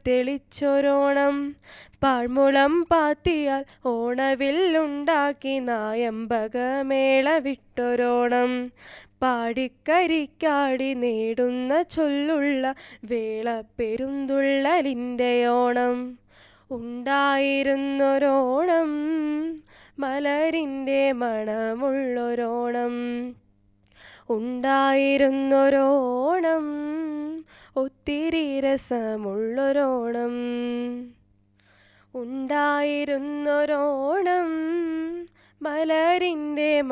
തെളിച്ചൊരോണം പാഴ്മുളം പാത്തിയാൽ ഓണവില്ലുണ്ടാക്കി നായമ്പകമേള വിട്ടൊരോണം പാടിക്കരിക്കാടി നേടുന്ന ചൊല്ലുള്ള വേള പെരുന്തുള്ളലിൻ്റെ ഓണം ഉണ്ടായിരുന്നൊരോണം മലരിൻ്റെ മണമുള്ളൊരോണം ഉണ്ടായിരുന്നൊരോണം ഒത്തിരി രസമുള്ളൊരോണം ഉണ്ടായിരുന്നൊരോണം മലരിൻ്റെ